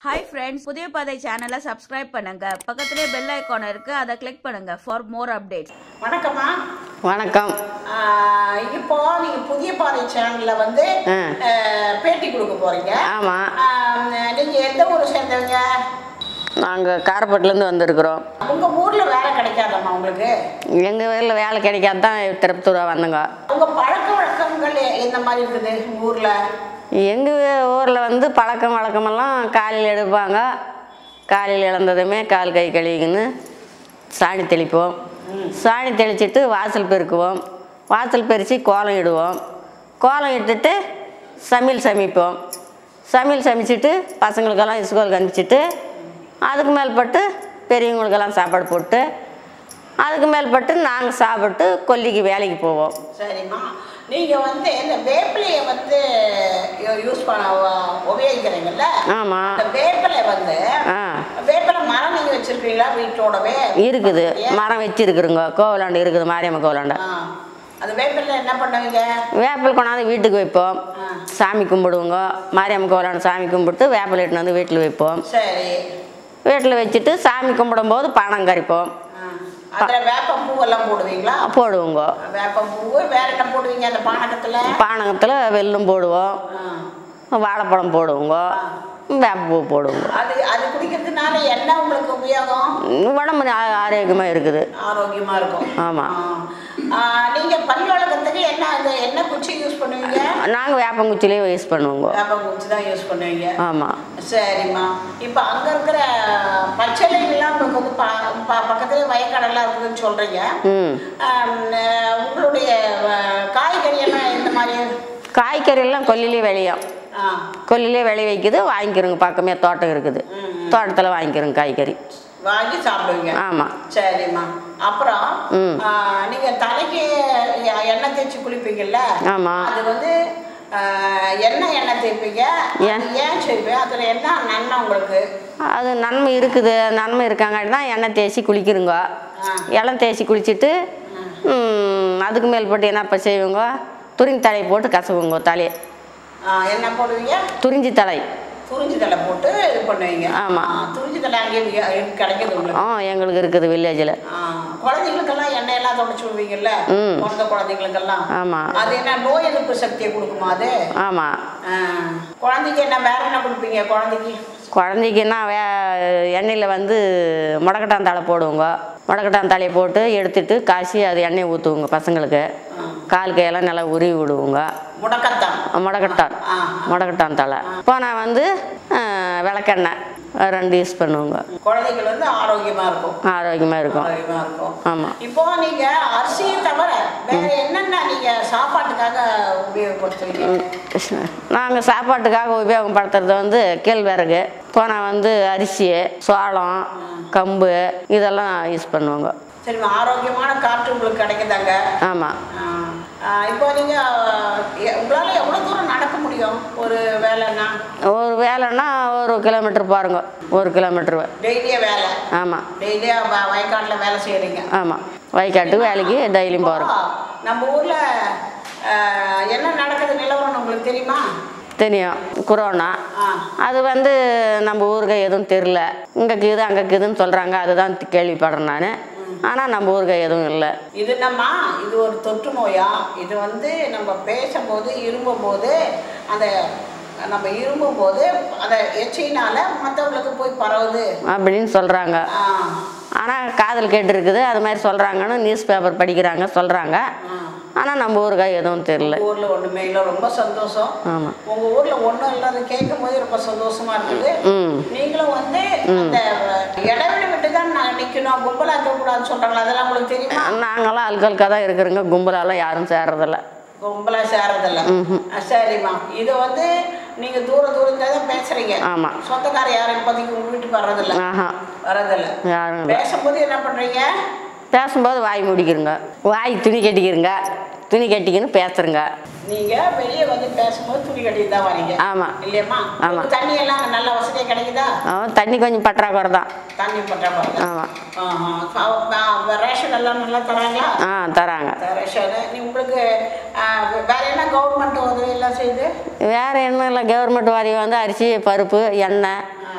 Hi friends புதிய பாதை சேனலை சப்ஸ்கிரைப் பண்ணுங்க பக்கத்திலே பெல் ஐகான் இருக்கு அதை கிளிக் பண்ணுங்க ஃபார் மோர் அப்டேட்ஸ் வணக்கம்மா வணக்கம் ஆஹ் இப்போ நீங்க புதிய பாதை சேனல்ல வந்து ஆ. ஆஹ், பேட்டி கொடுக்க போறீங்க ஆமாம் ஆஹ், நீங்க எந்த ஊரை சேர்ந்தவங்க நாங்கள் காரப்பட்டிலேருந்து வந்திருக்கிறோம் உங்க ஊர்ல வேலை கிடைக்காதம்மா உங்களுக்கு எங்கள் ஊரில் வேலை கிடைக்காது தான் திருப்பத்தூரா வந்தோங்க உங்க பழக்க வழக்கங்கள் எந்த மாதிரி இருக்குது உங்க ஊர்ல எங்கள் ஊரில் வந்து பழக்கம் வழக்கமெல்லாம் காலையில் எடுப்பாங்க காலையில் இழந்ததுமே கால் கை கழுவிக்கின்னு சாணி தெளிப்போம் சாணி தெளிச்சிட்டு வாசல் பெருக்குவோம் வாசல் பெருச்சு கோலம் இடுவோம் கோலம் இட்டுட்டு சமையல் சமைப்போம் சமையல் சமைச்சிட்டு பசங்களுக்கெல்லாம் ஸ்கூலுக்கு அனுப்பிச்சிட்டு அதுக்கு மேல்பட்டு பெரியவங்களுக்கெல்லாம் சாப்பாடு போட்டு அதுக்கு மேல்பட்டு நாங்கள் சாப்பிட்டு கொல்லிக்கு வேலைக்கு போவோம் சரிம்மா நீங்க வந்து இந்த வேப்பிலைய வந்து யூஸ் பண்ண உ- உபயோகிக்கிறீங்கல்ல ஆமாம் அந்த வேப்பிலை வந்து ஆ வேப்பிலை மரம் நீங்க வச்சிருக்கீங்களா வீட்டோடவே இருக்குது மரம் வச்சிருக்குறோங்க கோவிலாண்டு இருக்குது மாரியம்மன் கோவிலாண்டு ஆ. அது வேப்பிலை என்ன பண்ணுவீங்க வேப்பில் கொண்டாந்து வீட்டுக்கு வைப்போம் ஆ. சாமி கும்பிடுவோங்க மாரியம்மன் கோவிலாண்டு சாமி கும்பிட்டு வேப்பிலை எடுத்துன்னு வந்து வீட்டில் வைப்போம் சரி வீட்டில் வச்சுட்டு சாமி கும்பிடும்போது பணம் கறிப்போம் ஆ. அதுல வேப்பம் பூவெல்லாம் போடுவீங்களா போடுவோங்க வேப்பம் பூவு வேற என்ன போடுவீங்க அந்த பானகத்துல பானகத்தில் வெல்லம் போடுவோம் ஆ. வாழைப்பழம் போடுவோங்க வேப்ப பூ போடுவோங்க அது அது குடிக்கிறதுனால என்ன உங்களுக்கு உபயோகம் உடம்பு ஆ- ஆரோக்கியமாக இருக்குது ஆரோக்கியமா இருக்கும் ஆமாம் ஆ. ஆ, நீங்க பல் வளர்க்கறதுக்கு என்ன அந்த என்ன குச்சி யூஸ் பண்ணுவீங்க நாங்கள் வேப்பங்குச்சிலேயே யூஸ் பண்ணுவோங்க வேப்பம் குச்சி தான் யூஸ் பண்ணுவீங்க ஆமாம் சரிம்மா இப்போ அங்க இருக்கிற பச்சளைகள்லாம் உங்களுக்கு வந்து ப ப- பக்கத்துலேயே வயக்காடெல்லாம் இருக்குதுன்னு சொல்றீங்க ம் ஆம், அஹ், உங்களுடைய அஹ், காய்கறி எல்லாம் எந்த மாதிரி காய்கறியெல்லாம் கொல்லிலே விளையும் ஆ கொல்லிலே விளை வைக்குது வாங்கிக்கிறோங்க பக்கமே தோட்டம் இருக்குது தோட்டத்தில் வாங்கிக்கிறோங்க காய்கறி வாங்கி சாப்பிடுவீங்க ஆமாம் சரிம்மா அப்புறம் ம். ஆ, நீங்க தலைக்கு எ- எண்ணெய் தேய்ச்சி குளிப்பீங்கல்ல ஆமாம் அது வந்து ஆ, எண்ணெய் எண்ணெய் தேய்ப்பீங்க ஏன்? அது ஏன் செய்வீங்க அதில் என்ன நன்மை உங்களுக்கு அது நன்மை இருக்குது நன்மை இருக்காங்காட்டி தான் எண்ணெய் தேய்ச்சி குளிக்கிறோங்க ஆ. இளம் தேய்ச்சி குளிச்சுட்டு ம், அதுக்கு மேல்பட்டு என்ன இப்போ செய்வோங்க துரிஞ்சி தலை போட்டு கசவுங்க தலையை ஆ, என்ன போடுவீங்க துரிஞ்சி தலை துறிஞ்சி தலை போட்டு இது பண்ணுவீங்க ஆமா. ஆ, துறிஞ்சி தலை அங்கேயே வி- கிடைக்குது உங்களுக்கு ஆ எங்களுக்கு இருக்குது வில்லேஜில் ஆ, குழந்தைங்களுக்கெல்லாம் எண்ணெயெல்லாம் தொடச்சி விடுவீங்கல்ல ம். பிறந்த குழந்தைங்களுக்கெல்லாம் ஆமாம் அது என்ன நோய் எதிர்ப்பு சக்தியை கொடுக்குமா அது ஆமாம் ஆ, குழந்தைக்கு என்ன வேற என்ன கொடுப்பீங்க குழந்தைக்கு குழந்தைக்குன்னா வே எண்ணெயில் வந்து முடக்கட்டான் தலை போடுவோங்க முடக்கட்டான் தலையை போட்டு எடுத்துட்டு காய்ச்சி அது எண்ணெய் ஊற்றுவோங்க பசங்களுக்கு கால் கையெல்லாம் நல்லா உருவி விடுவோங்க முடக்கத்தான் முடக்கட்டான் ஆ முடக்கட்டான் தலை போனால் வந்து அஹ், விளக்கெண்ணெய் ரெண்டு யூஸ் பண்ணுவோங்க குழந்தைகள் வந்து ஆரோக்கியமா இருக்கும் ஆரோக்கியமாக இருக்கும் ஆரோக்கியமா இருக்கும் ஆமாம் இப்போ நீங்க அரிசியை தவிர வேற என்னென்ன நீங்க சாப்பாட்டுக்காக உபயோகப்படுத்துவீங்க நாங்கள் சாப்பாட்டுக்காக உபயோகப்படுத்துறது வந்து கேழ்வரகு போனால் வந்து அரிசி சோளம் கம்பு இதெல்லாம் யூஸ் பண்ணுவோங்க சரிம்மா ஆரோக்கியமான காற்று உங்களுக்கு கிடைக்குதாங்க ஆமாம் ஆ, ஆ, இப்போ நீங்க எ- உங்களால எவ்வளவு தூரம் நடக்க முடியும் ஒரு வேலைன்னா ஒரு வேலைன்னா ஒரு கிலோமீட்டர் பாருங்க ஒரு கிலோமீட்டர் டெய்லியே வேலை ஆமாம் டெய்லியா வ- வயக்காட்டுல வேலை செய்யறீங்க ஆமாம் வயக்காட்டு வேலைக்கு டெய்லியும் போகிறோம் நம்ம ஊர்ல ஆ, என்ன நடக்குது நிலவரம் உங்களுக்கு தெரியுமா தெரியும் கொரோனா ஆ அது வந்து நம்ம ஊருக்கு எதுவும் தெரில இங்கே இருக்குது அங்கே இருக்குதுன்னு சொல்கிறாங்க அதுதான் கேள்விப்படுறேன் நான் ஆனால் நம்ம ஊருக்கு எதுவும் இல்லை இது என்னம்மா இது ஒரு தொற்று நோயா இது வந்து நம்ம பேசும்போது இருமும்போது அந்த நம்ம இருமும்போது அந்த எச்சினால மற்றவங்களுக்கு போய் பரவுது அப்படின்னு சொல்கிறாங்க ஆ ஆனால் காதல் கேட்டுருக்குது அது மாதிரி சொல்கிறாங்கன்னு நியூஸ் பேப்பர் படிக்கிறாங்க சொல்கிறாங்க ஆனால் நம்ம ஊருக்கு எதுவும் தெரில உங்க ஊர்ல ஒண்ணுமே இல்லை ரொம்ப சந்தோஷம் ஆமாம் உங்க ஊர்ல ஒண்ணும் இல்லாத கேட்கும் போது ரொம்ப சந்தோஷமா இருக்குது ம் நீங்களும் வந்து அந்த இடைவெளி விட்டு தான் நான் நிக்கணும் கும்பலா இருக்கக்கூடாதுன்னு சொல்றாங்களா அதெல்லாம் உங்களுக்கு தெரியுமா நாங்களாம் அல்கல்கா தான் இருக்கிறோங்க கும்பலாலாம் யாரும் சேர்றதில்ல கும்பலா சேரதில்ல ஆ, சரிம்மா இது வந்து நீங்க தூர தூரத்துல தான் பேசுறீங்க ஆமாம் சொந்தக்கார யாரும் இப்போதைக்கு உங்க வீட்டுக்கு வர்றதில்ல ஆஹா வரதில்ல யாரும் இல்லை பேசும்போது என்ன பண்றீங்க பேசும்போது வாய் முடிக்கிறங்க வாய் துணி கட்டிக்கிறங்க துணி கட்டிக்கின்னு பேசுறங்க நீங்க வெளியே வந்து பேசும்போது துணி கட்டிட்டு தான் வரீங்க ஆமாம் இல்லையம்மா ஆமா. உங்களுக்கு தண்ணி எல்லாம் அங்க நல்ல வசதியா கிடைக்குதா அவன் தண்ணி கொஞ்சம் பற்றாக்குறை தான் தண்ணி பற்றாக்குறை ஆமாம் ரேஷன் எல்லாம் நல்லா தராங்களா ஆ தராங்க ரேஷன் நீ உங்களுக்கு ஆ, வேற என்ன கவர்மெண்ட் உதவி எல்லாம் செய்யுது வேறு என்ன இல்லை கவர்மெண்ட் வாரி வந்து அரிசி பருப்பு எண்ணெய் ஆ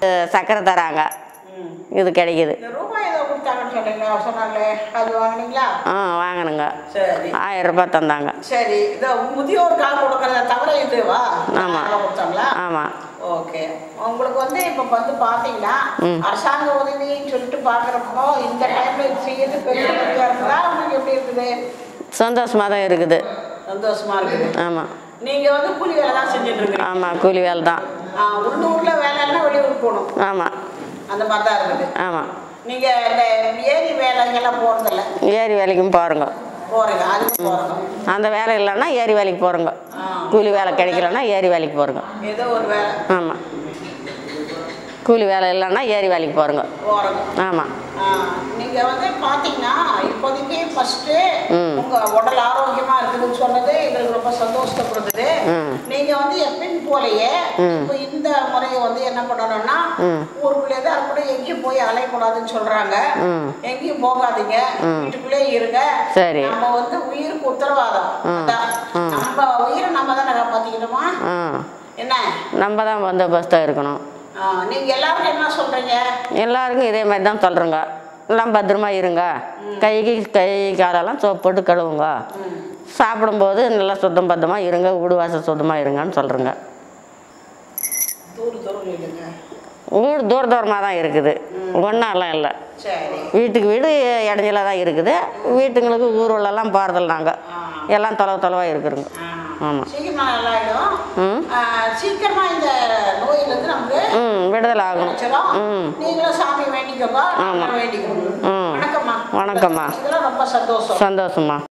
சர்க்கரை தராங்க ம். இது கிடைக்குது இந்த ரூபாய் ஏதோ கொடுத்தாங்கன்னு சொன்னீங்களா சொன்னாங்களே அது வாங்குனீங்களா ஆ வாங்கினுங்க சரி ஆயிரம் ரூபாய் தந்தாங்க சரி இந்த முதியோருக்காக கொடுக்கறத தவிர இதுவா ஆமா. அதெல்லாம் கொடுத்தாங்களா ஆமாம் ஓகே உங்களுக்கு வந்து இப்போ வந்து பார்த்தீங்கன்னா அரசாங்க உதவின்னு சொல்லிட்டு பார்க்குறப்போ இந்த டைம்ல இது செய்யறது பெரிய உதவியாக இருக்குதா உங்களுக்கு எப்படி இருக்குது சந்தோஷமாக தான் இருக்குது சந்தோஷமா இருக்குது ஆமாம் நீங்க வந்து கூலி வேலை தான் செஞ்சுட்டு இருக்கீங்க ஆமாம் கூலி வேலை தான் ஆ, உள்ளூர்ல வேலைன்னா வெளியூர் போகணும் ஆமாம் அந்த மாதிரி தான் இருக்குது ஆமாம் நீங்க இந்த ஏரி வேலைங்கெல்லாம் போறதில்ல ஏரி வேலைக்கும் போகிறோங்க போறீங்க அதுக்கு போறோம் அந்த வேலை இல்லைன்னா ஏரி வேலைக்கு போகிறோங்க கூலி வேலை கிடைக்கலன்னா ஏரி வேலைக்கு போகிறோங்க ஏதோ ஒரு வேலை ஆமாம் கூலி வேலை இல்லைன்னா ஏரி வேலைக்கு போகிறோங்க போறோம் ஆமாம் ஆ, நீங்க வந்து பாத்தீங்கன்னா இப்போதைக்கு ஃபர்ஸ்ட் ம். உங்க உடல் ஆரோக்கியமா இருக்குதுன்னு சொன்னது எங்களுக்கு ரொம்ப சந்தோஷத்தை கொடுக்குது ம். நீங்க வந்து எப்பயும் போலயே ம். இப்போ இந்த முறையை வந்து என்ன பண்ணணும்னா ம். ஊருக்குள்ளே தான் இருக்கணும் எங்கேயும் போய் அலையக்கூடாதுன்னு சொல்றாங்க ம். எங்கேயும் போகாதீங்க வீட்டுக்குள்ளே இருங்க சரி. நம்ம வந்து உயிருக்கு உத்தரவாதம் அதான். நம்ம உயிரை நம்ம தானே காப்பாத்திக்கணுமா ஆ என்ன நம்ம தான் பந்தோபஸ்தாக இருக்கணும் ஆ, நீங்க எல்லாரும் என்ன சொல்றீங்க எல்லாருக்கும் இதே மாதிரி தான் சொல்கிறோங்க எல்லாம் பத்திரமா இருங்க கைக்கு கை காலெல்லாம் சோப்பு போட்டு கழுவுங்க சாப்பிடும்போது நல்லா சுத்தம் பத்தமாக இருங்க வீடு வாசல் சுத்தமாக இருங்கன்னு சொல்கிறேங்க தூரு தூரம் இல்லைங்க வீடு தூர தூரமாக தான் இருக்குது ஒன்றாலாம் இல்லை சரி வீட்டுக்கு வீடு இடைஞ்சலாக தான் இருக்குது வீட்டுங்களுக்கு ஊருலலாம் போகிறதில்ல நாங்கள் எல்லாம் தொலைவு தொலைவாக இருக்கிறோங்க ஆமாம் சீக்கிரமா நல்லா ஆயிடும் ம் ஆ, சீக்கிரமா இந்த நோயிலிருந்து நமக்கு ம் விடுதலை ஆகணும் கிடைச்சிடும். ம். நீங்களும் சாமி வேண்டிக்கோங்க ஆமா. வேண்டிக்கோங்க ம். வணக்கம்மா வணக்கம்மா. இதெல்லாம் ரொம்ப சந்தோஷம் சந்தோஷமா